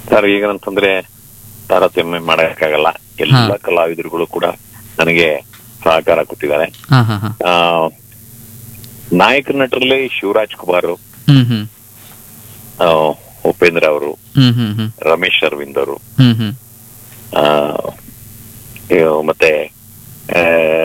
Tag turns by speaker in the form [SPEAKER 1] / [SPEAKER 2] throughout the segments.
[SPEAKER 1] Sir ಈಗಂತಂದ್ರೆ ತಾರತಮ್ಯ ಮಾಡಕ್ಕಾಗಲ್ಲ ಎಲ್ಲ ಕಲಾವಿದರುಗಳು ಕೂಡ ನನಗೆ ಸಹಕಾರ ಕೊಟ್ಟಿದ್ದಾರೆ
[SPEAKER 2] ಹಾ ಹಾ ಹಾ
[SPEAKER 1] ಆ, ನಾಯಕ ನಟರಲ್ಲಿ ಶಿವರಾಜ್ ಕುಮಾರ್
[SPEAKER 2] ಹ್ಮ್ ಹ್ಮ್
[SPEAKER 1] ಆ, ಉಪೇಂದ್ರ ಅವರು
[SPEAKER 2] ಹ್ಮ್ ಹ್ಮ್ ಹ್ಮ್
[SPEAKER 1] ರಮೇಶ್ ಅರವಿಂದ್ ಅವರು
[SPEAKER 2] ಹ್ಮ್ ಹ್ಮ್
[SPEAKER 1] ಆ, ಇವ್ ಮತ್ತೆ ಆ,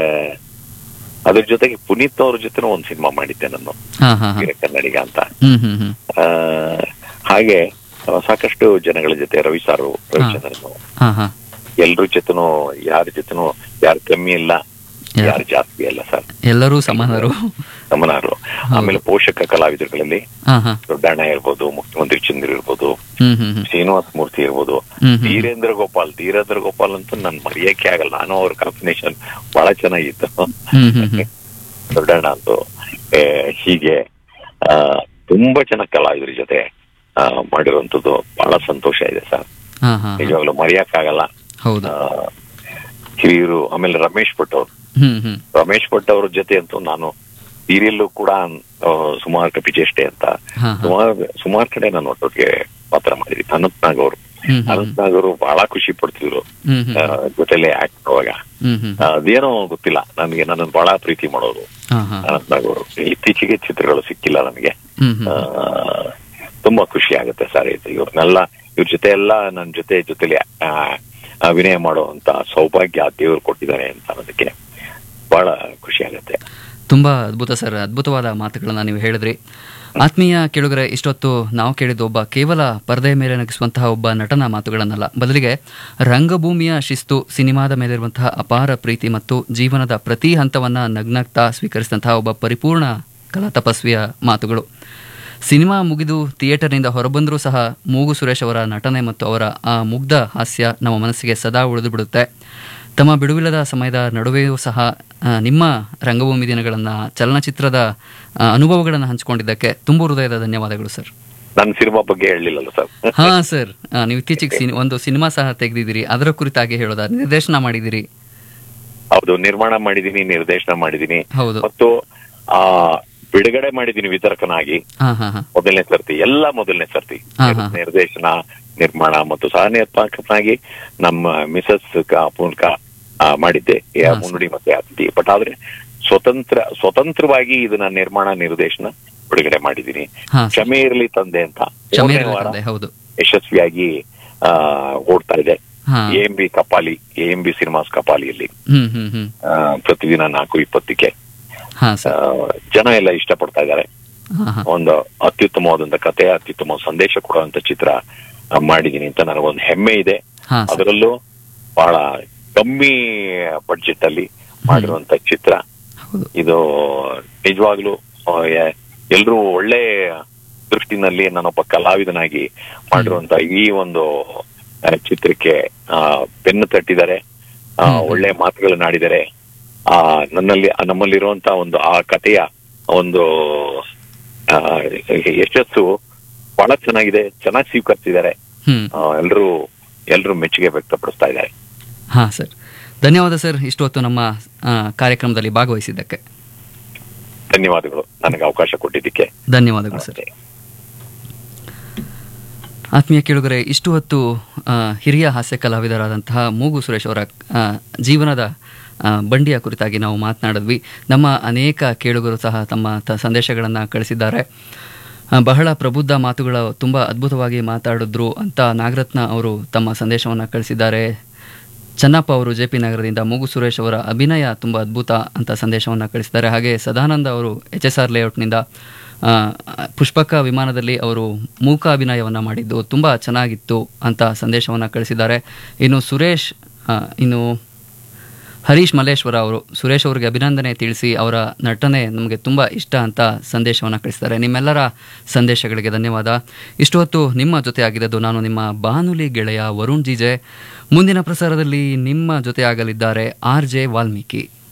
[SPEAKER 1] ಅದ್ರ ಜೊತೆಗೆ ಪುನೀತ್ ಅವ್ರ ಜೊತೆ ಒಂದ್ ಸಿನಿಮಾ ಮಾಡಿದ್ದೆ ನಾನು
[SPEAKER 2] ಹಾ ಹಾ ಹಾ
[SPEAKER 1] ಹಿರಿಯ ಕನ್ನಡಿಗ ಅಂತ
[SPEAKER 2] ಹ್ಮ್ ಹ್ಮ್ ಹ್ಮ್
[SPEAKER 1] ಆ, ಹಾಗೆ ಆ, ಸಾಕಷ್ಟು ಜನಗಳ ಜೊತೆ ರವಿ ಸಾರು ರವಿಚಂದ್ರನ್
[SPEAKER 2] ಹಾ ಹಾ
[SPEAKER 1] ಎಲ್ರ ಜೊತೆನೂ ಯಾರ ಜೊತೆನೂ ಯಾರು ಕಮ್ಮಿ ಇಲ್ಲ
[SPEAKER 2] ಯಾ-
[SPEAKER 1] ಯಾರು ಜಾಸ್ತಿ ಇಲ್ಲ ಸರ್
[SPEAKER 2] ಎಲ್ಲರೂ ಸಮಾನರು
[SPEAKER 1] ಸಮನಾರು ಆಮೇಲೆ ಪೋಷಕ ಕಲಾವಿದರುಗಳಲ್ಲಿ
[SPEAKER 2] ಹಾ ಹಾ
[SPEAKER 1] ದೊಡ್ಡಣ್ಣ ಇರ್ಬೋದು ಮುಖ್ಯಮಂತ್ರಿ ಚಂದ್ರ ಇರ್ಬೋದು
[SPEAKER 2] ಹ್ಮ್ ಹ್ಮ್ ಹ್ಮ್
[SPEAKER 1] ಶ್ರೀನಿವಾಸ ಮೂರ್ತಿ ಇರ್ಬೋದು
[SPEAKER 2] ಹ್ಮ್ ಹ್ಮ್
[SPEAKER 1] ಧೀರೇಂದ್ರ ಗೋಪಾಲ್ ಧೀರೇಂದ್ರ ಗೋಪಾಲ್ ಅಂತೂ ನನ್ ಮರೆಯಕ್ಕೆ ಆಗಲ್ಲ ನಾನು ಅವ್ರ ಕಾಂಬಿನೇಷನ್ ಬಹಳ ಚೆನ್ನಾಗಿತ್ತು
[SPEAKER 2] ಹ್ಮ್ ಹ್ಮ್ ಹ್ಮ್
[SPEAKER 1] ದೊಡ್ಡಣ್ಣ ಅಂತೂ ಏ, ಹೀಗೆ ಆ, ತುಂಬಾ ಜನ ಕಲಾವಿದರ ಜೊತೆ ಆ, ಮಾಡಿರುವಂತದ್ದು ಬಹಳ ಸಂತೋಷ ಇದೆ ಸರ್
[SPEAKER 2] ಹಾ ಹಾ ಹಾ.
[SPEAKER 1] ನಿಜವಾಗ್ಲೂ ಮರೆಯಕ್ಕಾಗಲ್ಲ
[SPEAKER 2] ಹೌದು
[SPEAKER 1] ಆ, ಹಿರಿಯರು ಆಮೇಲೆ ರಮೇಶ್ ಭಟ್ ಅವ್ರು
[SPEAKER 2] ಹ್ಮ್ ಹ್ಮ್
[SPEAKER 1] ರಮೇಶ್ ಭಟ್ ಅವ್ರ ಜೊತೆ ಅಂತೂ ನಾನು ಸೀರಿಯಲ್ಲೂ ಕೂಡ ಆ, ಸುಮಾರು ಕಪಿಚೇಷ್ಟೆ ಅಂತ
[SPEAKER 2] ಹಾ ಹಾ
[SPEAKER 1] ಸುಮಾರು ಸುಮಾರು ಕಡೆ ನಾನು ಒಟ್ಟೊಟ್ಟಿಗೆ ಪಾತ್ರ ಮಾಡಿದ್ವಿ ಅನಂತ್ನಾಗ್ ಅವರು
[SPEAKER 2] ಹ್ಮ್ ಹ್ಮ್
[SPEAKER 1] ಅನಂತ್ನಾಗ್ ಅವರು ಬಹಳ ಖುಷಿ ಪಡ್ತಿದ್ರು
[SPEAKER 2] ಹ್ಮ್ ಹ್ಮ್
[SPEAKER 1] ಆ, ಜೊತೆಲೆ ಆಕ್ಟ್ ಮಾಡುವಾಗ
[SPEAKER 2] ಹ್ಮ್ ಹ್ಮ್
[SPEAKER 1] ಆ, ಅದೇನೋ ಗೊತ್ತಿಲ್ಲ ನನಗೆ ನನ್ನನ್ನು ಬಹಳ ಪ್ರೀತಿ ಮಾಡೋರು
[SPEAKER 2] ಹಾ ಹಾ
[SPEAKER 1] ಅನಂತ್ನಾಗ್ ಅವರು ಇತ್ತೀಚೆಗೆ ಚಿತ್ರಗಳು ಸಿಕ್ಕಿಲ್ಲ ನನಗೆ
[SPEAKER 2] ಹ್ಮ್ ಹ್ಮ್
[SPEAKER 1] ಆ, ತುಂಬಾ ಖುಷಿ ಆಗುತ್ತೆ ಸರ್ ಇದು ಇವ್ರನ್ನೆಲ್ಲ ಇವ್ರ ಜೊತೆ ಎಲ್ಲ ನನ್ನ ಜೊತೆ ಜೊತೆಲಿ ಆ, ಅಭಿನಯ ಮಾಡುವಂತ ಸೌಭಾಗ್ಯ ದೇವರು ಕೊಟ್ಟಿದ್ದಾರೆ ಅಂತ ಅನ್ನೋದಕ್ಕೆ ಬಹಳ ಖುಷಿ ಆಗುತ್ತೆ
[SPEAKER 2] ತುಂಬಾ ಅದ್ಭುತ ಸರ್ ಅದ್ಭುತವಾದ ಮಾತುಗಳನ್ನ ನೀವು ಹೇಳಿದ್ರಿ ಆತ್ಮೀಯ ಕೇಳುಗರೆ ಇಷ್ಟೊತ್ತು ನಾವು ಕೇಳಿದ್ದು ಒಬ್ಬ ಕೇವಲ ಪರದೆ ಮೇಲೆ ನಗಿಸುವಂತಹ ಒಬ್ಬ ನಟನ ಮಾತುಗಳನ್ನಲ್ಲ ಬದಲಿಗೆ ರಂಗಭೂಮಿಯ ಶಿಸ್ತು ಸಿನಿಮಾದ ಮೇಲಿರುವಂತಹ ಅಪಾರ ಪ್ರೀತಿ ಮತ್ತು ಜೀವನದ ಪ್ರತಿ ಹಂತವನ್ನ ನಗ್ನಗ್ತಾ ಸ್ವೀಕರಿಸಿದಂತಹ ಒಬ್ಬ ಪರಿಪೂರ್ಣ ಕಲಾ ತಪಸ್ವಿಯ ಮಾತುಗಳು ಸಿನಿಮಾ ಮುಗಿದು ಥಿಯೇಟರ್ನಿಂದ ಹೊರಬಂದರೂ ಸಹ ಮೂಗು ಸುರೇಶ್ ಅವರ ನಟನೆ ಮತ್ತು ಅವರ ಆ ಮುಗ್ಧ ಹಾಸ್ಯ ನಮ್ಮ ಮನಸ್ಸಿಗೆ ಸದಾ ಉಳಿದು ಬಿಡುತ್ತೆ ತಮ್ಮ ಬಿಡುವಿಲ್ಲದ ಸಮಯದ ನಡುವೆಯೂ ಸಹ ಆ, ನಿಮ್ಮ ರಂಗಭೂಮಿ ದಿನಗಳನ್ನು ಚಲನಚಿತ್ರದ ಆ, ಅನುಭವಗಳನ್ನು ಹಂಚಿಕೊಂಡಿದ್ದಕ್ಕೆ ತುಂಬ ಹೃದಯದ ಧನ್ಯವಾದಗಳು ಸರ್
[SPEAKER 1] ನನ್ನ ಸಿನಿಮಾ ಬಗ್ಗೆ ಹೇಳಲಿಲ್ಲಲ್ಲ ಸರ್
[SPEAKER 2] ಹಾ ಸರ್ ಆ, ನೀವು ಇತ್ತೀಚೆಗೆ ಸಿನಿ ಒಂದು ಸಿನಿಮಾ ಸಹ ತೆಗೆದಿದ್ದೀರಿ ಅದರ ಕುರಿತಾಗಿ ಹೇಳೋದ ನಿರ್ದೇಶನ ಮಾಡಿದ್ದೀರಿ
[SPEAKER 1] ಹೌದು ನಿರ್ಮಾಣ ಮಾಡಿದೀನಿ ನಿರ್ದೇಶನ ಮಾಡಿದೀನಿ
[SPEAKER 2] ಹೌದು
[SPEAKER 1] ಮತ್ತು ಆ ಬಿಡುಗಡೆ ಮಾಡಿದೀನಿ ವಿತರಕನಾಗಿ
[SPEAKER 2] ಹಾ ಹಾ ಹಾ
[SPEAKER 1] ಮೊದಲನೇ ಸರ್ತಿ ಎಲ್ಲ ಮೊದಲನೇ ಸರ್ತಿ
[SPEAKER 2] ಹಾ, ಹಾ.
[SPEAKER 1] ನಿರ್ದೇಶನ ನಿರ್ಮಾಣ ಮತ್ತು ಸಹ ನಿರ್ಮಾಪಕನಾಗಿ ನಮ್ಮ ಮಿಸಸ್ ಮೂಲಕ ಆ, ಮಾಡಿದ್ದೆ ಯಾ
[SPEAKER 2] ಹಾ, ಸರ್.
[SPEAKER 1] ಮುನ್ನುಡಿ ಮತ್ತೆ ಅತಿಥಿ ಬಟ್ ಆದ್ರೆ ಸ್ವತಂತ್ರ ಸ್ವತಂತ್ರವಾಗಿ ಇದನ್ನ ನಿರ್ಮಾಣ ನಿರ್ದೇಶನ ಬಿಡುಗಡೆ ಮಾಡಿದೀನಿ
[SPEAKER 2] ಹಾ ಸರ್
[SPEAKER 1] ಕ್ಷಮೆ ಇರಲಿ ತಂದೆ ಅಂತ
[SPEAKER 2] ಕ್ಷಮೆ
[SPEAKER 1] ಮೂರನೇ
[SPEAKER 2] ಇರಲಿ
[SPEAKER 1] ವಾರ
[SPEAKER 2] ತಂದೆ, ಹೌದು
[SPEAKER 1] ಯಶಸ್ವಿಯಾಗಿ ಆ ಓಡ್ತಾ ಇದೆ
[SPEAKER 2] ಹಾ
[SPEAKER 1] A M B Kapali A M B cinemas ಕಪಾಲಿಯಲ್ಲಿ
[SPEAKER 2] ಹ್ಮ್ ಹ್ಮ್ ಹ್ಮ್
[SPEAKER 1] ಆ, ಪ್ರತಿದಿನ ನಾಲ್ಕು ಇಪ್ಪತ್ತಕ್ಕೆ
[SPEAKER 2] ಹಾ
[SPEAKER 1] ಆ,
[SPEAKER 2] ಸರ್
[SPEAKER 1] ಜನ ಎಲ್ಲ ಇಷ್ಟಪಡ್ತಾ ಇದ್ದಾರೆ
[SPEAKER 2] ಹಾ ಹಾ
[SPEAKER 1] ಒಂದು ಅತ್ಯುತ್ತಮವಾದಂತ ಕಥೆ ಅತ್ಯುತ್ತಮ ಸಂದೇಶ ಕೊಡುವಂತ ಚಿತ್ರ ಆ, ಮಾಡಿದೀನಿ ಅಂತ ನನಗೊಂದು ಹೆಮ್ಮೆ ಇದೆ
[SPEAKER 2] ಹಾ ಸರ್
[SPEAKER 1] ಅದರಲ್ಲೂ ಬಹಳ ಕಮ್ಮಿ ಬಡ್ಜೆಟ್ ಅಲ್ಲಿ ಮಾಡಿರುವಂತ ಚಿತ್ರ
[SPEAKER 2] ಹೌದು
[SPEAKER 1] ಇದು ನಿಜವಾಗ್ಲೂ ಎಲ್ರೂ ಒಳ್ಳೆ ದೃಷ್ಟಿನಲ್ಲಿ ನಾನೊಬ್ಬ ಕಲಾವಿದನಾಗಿ ಮಾಡಿರುವಂತ ಈ ಒಂದು ಆ, ಚಿತ್ರಕ್ಕೆ ಆ, ಬೆನ್ನು ತಟ್ಟಿದ್ದಾರೆ ಆ,
[SPEAKER 2] ಹ್ಮ್.
[SPEAKER 1] ಒಳ್ಳೆ ಮಾತುಗಳನ್ನಾಡಿದ್ದಾರೆ ಆ ನನ್ನಲ್ಲಿ ಆ, ನಮ್ಮಲ್ಲಿರುವಂತ ಒಂದು ಆ ಕಥೆಯ ಒಂದು ಆ, ಯಶಸ್ಸು ಬಹಳ ಚೆನ್ನಾಗಿದೆ ಚೆನ್ನಾಗಿ ಸ್ವೀಕರಿಸಿದ್ದಾರೆ
[SPEAKER 2] ಹ್ಮ್
[SPEAKER 1] ಎಲ್ಲರೂ ಎಲ್ಲರೂ ಮೆಚ್ಚುಗೆ ವ್ಯಕ್ತಪಡಿಸ್ತಾ ಇದ್ದಾರೆ
[SPEAKER 2] ಹಾ ಸರ್ ಧನ್ಯವಾದ ಸರ್ ಇಷ್ಟು ಹೊತ್ತು ನಮ್ಮ ಆ, ಕಾರ್ಯಕ್ರಮದಲ್ಲಿ ಭಾಗವಹಿಸಿದ್ದಕ್ಕೆ
[SPEAKER 1] ಧನ್ಯವಾದಗಳು ನನಗೆ ಅವಕಾಶ ಕೊಟ್ಟಿದ್ದಕ್ಕೆ
[SPEAKER 2] ಧನ್ಯವಾದಗಳು ಸರ್ ಆತ್ಮೀಯ ಕೇಳುಗರೆ ಇಷ್ಟು ಹೊತ್ತು ಆ, ಹಿರಿಯ ಹಾಸ್ಯ ಕಲಾವಿದರಾದಂತಹ ಮೂಗು ಸುರೇಶ್ ಅವರ ಆ, ಜೀವನದ ಆ, ಬಂಡಿಯ ಕುರಿತಾಗಿ ನಾವು ಮಾತನಾಡಿದ್ವಿ ನಮ್ಮ ಅನೇಕ ಕೇಳುಗರು ಸಹ ತಮ್ಮ ತ ಸಂದೇಶಗಳನ್ನು ಕಳಿಸಿದ್ದಾರೆ ಆ, ಬಹಳ ಪ್ರಬುದ್ಧ ಮಾತುಗಳ ತುಂಬ ಅದ್ಭುತವಾಗಿ ಮಾತಾಡಿದ್ರು ಅಂತ ನಾಗರತ್ನ ಅವರು ತಮ್ಮ ಸಂದೇಶವನ್ನು ಕಳಿಸಿದ್ದಾರೆ ಚನ್ನಪ್ಪ ಅವರು ಜೆ ಪಿ ನಗರದಿಂದ ಮೂಗು ಸುರೇಶ್ ಅವರ ಅಭಿನಯ ತುಂಬ ಅದ್ಭುತ ಅಂತ ಸಂದೇಶವನ್ನು ಕಳಿಸಿದ್ದಾರೆ ಹಾಗೆ ಸದಾನಂದ ಅವರು ಎಚ್ ಎಸ್ ಆರ್ ಲೇಔಟ್ನಿಂದ ಆ, ಪುಷ್ಪಕ ವಿಮಾನದಲ್ಲಿ ಅವರು ಮೂಕ ಅಭಿನಯವನ್ನು ಮಾಡಿದ್ದು ತುಂಬ ಚೆನ್ನಾಗಿತ್ತು ಅಂತ ಸಂದೇಶವನ್ನು ಕಳಿಸಿದ್ದಾರೆ ಇನ್ನು ಸುರೇಶ್ ಆ, ಇನ್ನು ಹರೀಶ್ ಮಲ್ಲೇಶ್ವರ ಅವರು ಸುರೇಶ್ ಅವರಿಗೆ ಅಭಿನಂದನೆ ತಿಳಿಸಿ ಅವರ ನಟನೆ ನಮಗೆ ತುಂಬ ಇಷ್ಟ ಅಂತ ಸಂದೇಶವನ್ನು ಕಳಿಸ್ತಾರೆ ನಿಮ್ಮೆಲ್ಲರ ಸಂದೇಶಗಳಿಗೆ ಧನ್ಯವಾದ ಇಷ್ಟು ಹೊತ್ತು ನಿಮ್ಮ ಜೊತೆ ಆಗಿರೋದು ನಾನು ನಿಮ್ಮ ಬಾನುಲಿ ಗೆಳೆಯ ವರುಣ್ ಜಿಜೆ ಮುಂದಿನ ಪ್ರಸಾರದಲ್ಲಿ ನಿಮ್ಮ ಜೊತೆ ಆಗಲಿದ್ದಾರೆ ಆರ್ ಜೆ ವಾಲ್ಮೀಕಿ